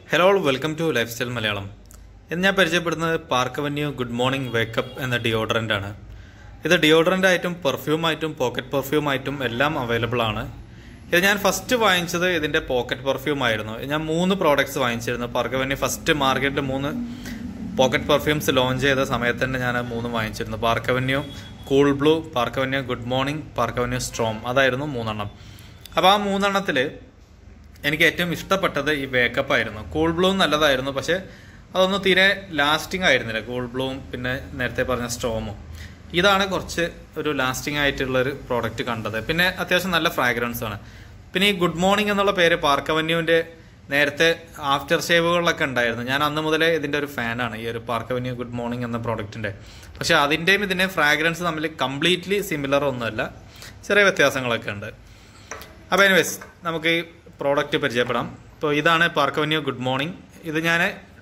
hello welcome to lifestyle Malayalam ഇന്ന് ഞാൻ പരിചയപ്പെടുന്നത് Park Avenue good morning wake up എന്ന ഡിയോഡറൻ്റ് ആണ് ഇത് ഡിയോഡറൻ്റ് ആയിട്ടും പെർഫ്യൂം ആയിട്ടും പോക്കറ്റ് പെർഫ്യൂം ആയിട്ടും എല്ലാം അവൈലബിൾ ആണ് ഇത് ഞാൻ ഫസ്റ്റ് വാങ്ങിച്ചത് ഇതിന്റെ പോക്കറ്റ് പെർഫ്യൂം ആയിരുന്നു ഞാൻ മൂന്ന് പ്രോഡക്ട്സ് വാങ്ങിച്ചിരുന്നു പാർക്ക് അവന്യൂ ഫസ്റ്റ് മാർക്കറ്റിൽ മൂന്ന് പോക്കറ്റ് പെർഫ്യൂംസ് ലോഞ്ച് ചെയ്ത സമയത്ത് തന്നെ ഞാൻ മൂന്ന് വാങ്ങിച്ചിരുന്നു Park Avenue cool blue Park Avenue good morning Park Avenue storm അതായിരുന്നു മൂന്നെണ്ണം അപ്പോൾ ആ മൂന്നെണ്ണത്തിൽ എനിക്ക് ഏറ്റവും ഇഷ്ടപ്പെട്ടത് ഈ വേക്കപ്പ് ആയിരുന്നു കൂൾ ബ്ലൂ നല്ലതായിരുന്നു പക്ഷെ അതൊന്നും തീരെ ലാസ്റ്റിംഗ് ആയിരുന്നില്ല കൂൾ ബ്ലൂവും പിന്നെ നേരത്തെ പറഞ്ഞ സ്ട്രോമും ഇതാണ് കുറച്ച് ഒരു ലാസ്റ്റിംഗ് ആയിട്ടുള്ള ഒരു പ്രോഡക്റ്റ് കണ്ടത് പിന്നെ അത്യാവശ്യം നല്ല ഫ്രാഗ്രൻസ് ആണ് പിന്നെ ഈ ഗുഡ് മോർണിംഗ് എന്നുള്ള പേര് പാർക്കവന്യൂവിന്റെ നേരത്തെ ആഫ്റ്റർ ഷേവുകളിലൊക്കെ ഉണ്ടായിരുന്നു ഞാൻ അന്ന് മുതലേ ഇതിന്റെ ഒരു ഫാനാണ് ഈ ഒരു പാർക്കവന്യൂ ഗുഡ് മോർണിംഗ് എന്ന പ്രോഡക്റ്റിന്റെ പക്ഷെ അതിന്റെയും ഇതിന്റെ ഫ്രാഗ്രൻസ് തമ്മിൽ കംപ്ലീറ്റ്ലി സിമിലർ ഒന്നുമല്ല ചെറിയ വ്യത്യാസങ്ങളൊക്കെ ഉണ്ട് അപ്പോൾ എനിവേസ് നമുക്ക് ഈ പ്രോഡക്റ്റ് പരിചയപ്പെടാം ഇപ്പോൾ ഇതാണ് പാർക്കവന്യൂ ഗുഡ് മോർണിംഗ് ഇത് ഞാൻ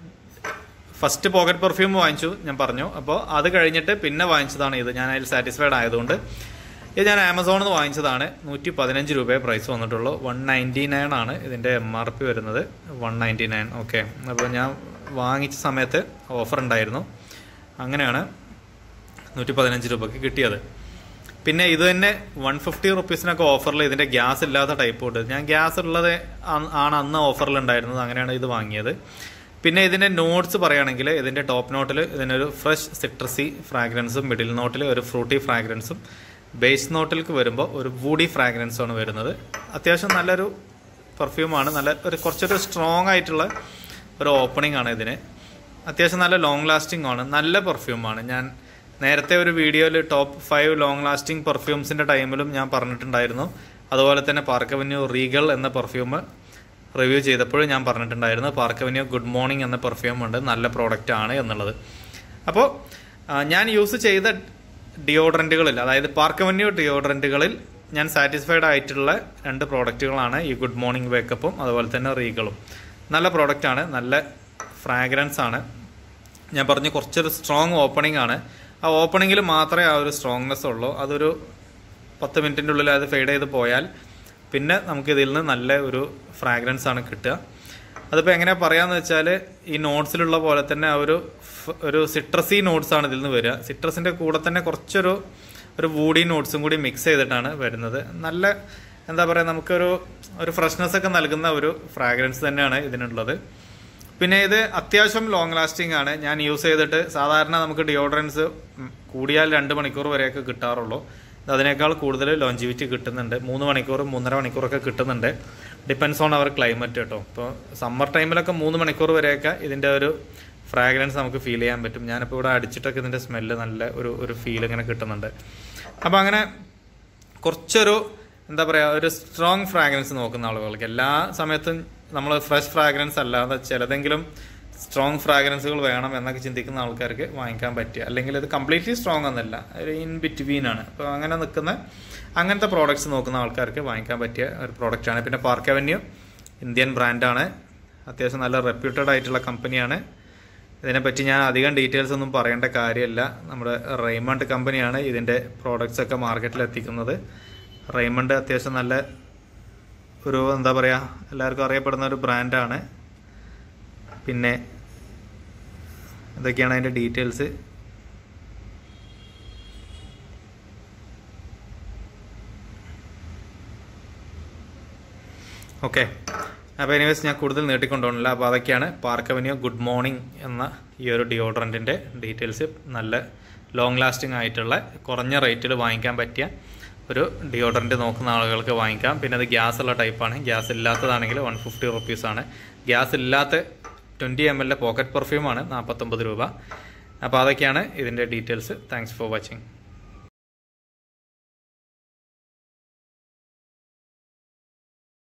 ഫസ്റ്റ് പോക്കറ്റ് പെർഫ്യൂം വാങ്ങിച്ചു ഞാൻ പറഞ്ഞു അപ്പോൾ അത് കഴിഞ്ഞിട്ട് പിന്നെ വാങ്ങിച്ചതാണ് ഇത് ഞാൻ അതിൽ സാറ്റിസ്ഫൈഡ് ആയതുകൊണ്ട് ഇത് ഞാൻ ആമസോണിൽ നിന്ന് വാങ്ങിച്ചതാണ് നൂറ്റി പതിനഞ്ച് രൂപയെ പ്രൈസ് വന്നിട്ടുള്ളൂ വൺ നയൻറ്റി നയൻ ആണ് ഇതിൻ്റെ എം ആർ പി വരുന്നത് വൺ നയൻറ്റി നയൻ ഓക്കെ അപ്പോൾ ഞാൻ വാങ്ങിച്ച സമയത്ത് ഓഫർ ഉണ്ടായിരുന്നു അങ്ങനെയാണ് നൂറ്റി പതിനഞ്ച് രൂപയ്ക്ക് കിട്ടിയത് പിന്നെ ഇത് തന്നെ വൺ ഫിഫ്റ്റി റുപ്പീസിനൊക്കെ ഓഫറിൽ ഇതിന്റെ ഗ്യാസ് ഇല്ലാത്ത ടൈപ്പ് ഉണ്ട് ഞാൻ ഗ്യാസ് ഉള്ളത് അ- ആണ് അന്ന് ഓഫറിൽ ഉണ്ടായിരുന്നത് അങ്ങനെയാണ് ഇത് വാങ്ങിയത് പിന്നെ ഇതിന്റെ നോട്ട്സ് പറയുകയാണെങ്കിൽ ഇതിന്റെ ടോപ്പ് നോട്ടിൽ ഇതിനൊരു ഫ്രഷ് സിട്രസി ഫ്രാഗ്രൻസും മിഡിൽ നോട്ടിൽ ഒരു ഫ്രൂട്ടി ഫ്രാഗ്രൻസും ബേസ് നോട്ടിലേക്ക് വരുമ്പോൾ ഒരു വൂഡി ഫ്രാഗ്രൻസും ആണ് വരുന്നത് അത്യാവശ്യം നല്ലൊരു പെർഫ്യൂമാണ് നല്ല ഒരു കുറച്ചൊരു സ്ട്രോങ് ആയിട്ടുള്ള ഒരു ഓപ്പണിംഗ് ആണ് ഇതിന് അത്യാവശ്യം നല്ല ലോങ് ലാസ്റ്റിംഗ് ആണ് നല്ല പെർഫ്യൂമാണ് ഞാൻ നേരത്തെ ഒരു വീഡിയോയിൽ ടോപ്പ് ഫൈവ് ലോങ് ലാസ്റ്റിംഗ് പെർഫ്യൂംസിന്റെ ടൈമിലും ഞാൻ പറഞ്ഞിട്ടുണ്ടായിരുന്നു അതുപോലെ തന്നെ പാർക്കവന്യൂ റീഗൾ എന്ന പെർഫ്യൂം റിവ്യൂ ചെയ്തപ്പോഴും ഞാൻ പറഞ്ഞിട്ടുണ്ടായിരുന്നു പാർക്കവന്യൂ ഗുഡ് മോർണിംഗ് എന്ന പെർഫ്യൂം ഉണ്ട് നല്ല പ്രോഡക്റ്റ് ആണ് എന്നുള്ളത് അപ്പോൾ ഞാൻ യൂസ് ചെയ്ത ഡിയോഡറൻറ്റുകളിൽ അതായത് പാർക്കവന്യൂ ഡിയോഡറൻറ്റുകളിൽ ഞാൻ സാറ്റിസ്ഫൈഡ് ആയിട്ടുള്ള രണ്ട് പ്രോഡക്റ്റുകളാണ് ഈ ഗുഡ് മോർണിംഗ് വേക്കപ്പും അതുപോലെ തന്നെ റീഗളും നല്ല പ്രോഡക്റ്റ് ആണ് നല്ല ഫ്രാഗ്രൻസ് ആണ് ഞാൻ പറഞ്ഞു കുറച്ചൊരു സ്ട്രോങ് ഓപ്പണിംഗ് ആണ് ആ ഓപ്പണിങ്ങിൽ മാത്രമേ ആ ഒരു സ്ട്രോങ്നെസ് ഉള്ളൂ അതൊരു പത്ത് മിനിറ്റിൻ്റെ ഉള്ളിൽ അത് ഫെയ്ഡ് ചെയ്ത് പോയാൽ പിന്നെ നമുക്ക് ഇതിൽ നിന്ന് നല്ല ഒരു ഫ്രാഗ്രൻസ് ആണ് കിട്ടുക അതിപ്പോൾ എങ്ങനെ പറയാന്ന് വെച്ചാൽ ഈ നോട്ട്സിലുള്ള പോലെ തന്നെ ആ ഒരു ഫ്- ഒരു സിട്രസി നോട്ട്സ് ആണ് ഇതിൽ നിന്ന് വരിക സിട്രസിന്റെ കൂടെ തന്നെ കുറച്ചൊരു ഒരു വൂഡി നോട്ട്സും കൂടി മിക്സ് ചെയ്തിട്ടാണ് വരുന്നത് നല്ല എന്താ പറയുക നമുക്കൊരു ഒരു ഫ്രഷ്നെസ് ഒക്കെ നൽകുന്ന ഒരു ഫ്രാഗ്രൻസ് തന്നെയാണ് ഇതിനുള്ളത് പിന്നെ ഇത് അത്യാവശ്യം ലോങ് ലാസ്റ്റിംഗ് ആണ് ഞാൻ യൂസ് ചെയ്തിട്ട് സാധാരണ നമുക്ക് ഡിയോഡറൻസ് കൂടിയാൽ രണ്ട് മണിക്കൂർ വരെയൊക്കെ കിട്ടാറുള്ളൂ ഇത് അതിനേക്കാൾ കൂടുതൽ ലോഞ്ചിവിറ്റി കിട്ടുന്നുണ്ട് മൂന്ന് മണിക്കൂർ മൂന്നര മണിക്കൂറൊക്കെ കിട്ടുന്നുണ്ട് ഡിപ്പെൻസ് ഓൺ അവർ ക്ലൈമറ്റ് കേട്ടോ ഇപ്പോൾ സമ്മർ ടൈമിലൊക്കെ മൂന്ന് മണിക്കൂർ വരെയൊക്കെ ഇതിൻ്റെ ഒരു ഫ്രാഗ്രൻസ് നമുക്ക് ഫീൽ ചെയ്യാൻ പറ്റും ഞാനിപ്പോൾ ഇവിടെ അടിച്ചിട്ടൊക്കെ ഇതിൻ്റെ സ്മെല്ല് നല്ല ഒരു ഒരു ഫീൽ ഇങ്ങനെ കിട്ടുന്നുണ്ട് അപ്പോൾ അങ്ങനെ കുറച്ചൊരു എന്താ പറയുക ഒരു സ്ട്രോങ് ഫ്രാഗ്രൻസ് നോക്കുന്ന ആളുകൾക്ക് എല്ലാ സമയത്തും നമ്മൾ ഫ്രഷ് ഫ്രാഗ്രൻസ് അല്ലാതെ ചിലതെങ്കിലും സ്ട്രോങ് ഫ്രാഗ്രൻസുകൾ വേണം എന്നൊക്കെ ചിന്തിക്കുന്ന ആൾക്കാർക്ക് വാങ്ങിക്കാൻ പറ്റിയ അല്ലെങ്കിൽ ഇത് കംപ്ലീറ്റ്ലി സ്ട്രോങ് എന്നല്ല ഒരു ഇൻ ബിറ്റ്വീൻ ആണ് അപ്പോൾ അങ്ങനെ നിൽക്കുന്ന അങ്ങനത്തെ പ്രോഡക്ട്സ് നോക്കുന്ന ആൾക്കാർക്ക് വാങ്ങിക്കാൻ പറ്റിയ ഒരു പ്രോഡക്റ്റ് ആണ് പിന്നെ പാർക്ക് അവന്യൂ ഇന്ത്യൻ ബ്രാൻഡാണ് അത്യാവശ്യം നല്ല റെപ്യൂട്ടഡ് ആയിട്ടുള്ള കമ്പനിയാണ് ഇതിനെപ്പറ്റി ഞാൻ അധികം ഡീറ്റെയിൽസ് ഒന്നും പറയേണ്ട കാര്യമില്ല നമ്മുടെ റെയ്മണ്ട് കമ്പനിയാണ് ഇതിൻ്റെ പ്രോഡക്റ്റ്സ് ഒക്കെ മാർക്കറ്റിൽ എത്തിക്കുന്നത് റെയ്മണ്ട് അത്യാവശ്യം നല്ല ഒരു എന്താ പറയുക എല്ലാവർക്കും അറിയപ്പെടുന്ന ഒരു ബ്രാൻഡാണ് പിന്നെ ഇതൊക്കെയാണ് അതിൻ്റെ ഡീറ്റെയിൽസ് ഓക്കെ അപ്പോൾ എനിവേസ് ഞാൻ കൂടുതൽ നീട്ടിക്കൊണ്ടുപോകണില്ല അപ്പോൾ അതൊക്കെയാണ് പാർക്ക് അവന്യൂ ഗുഡ് മോർണിംഗ് എന്ന ഈ ഒരു ഡിയോഡറൻറ്റിൻ്റെ ഡീറ്റെയിൽസ് നല്ല ലോങ് ലാസ്റ്റിംഗ് ആയിട്ടുള്ള കുറഞ്ഞ റേറ്റിൽ വാങ്ങിക്കാൻ പറ്റിയ ഒരു ഡിയോഡറൻറ്റ് നോക്കുന്ന ആളുകൾക്ക് വാങ്ങിക്കാം പിന്നെ അത് ഗ്യാസ് ഉള്ള ടൈപ്പാണ് ഗ്യാസ് ഇല്ലാത്തതാണെങ്കിൽ വൺ ഫിഫ്റ്റി റുപ്പീസാണ് ഗ്യാസ് ഇല്ലാത്ത ട്വൻറ്റി എം എൽ പോക്കറ്റ് പെർഫ്യൂമാണ് നാൽപ്പത്തൊമ്പത് രൂപ അപ്പോൾ അതൊക്കെയാണ് ഇതിൻ്റെ ഡീറ്റെയിൽസ് താങ്ക്സ് ഫോർ വാച്ചിങ്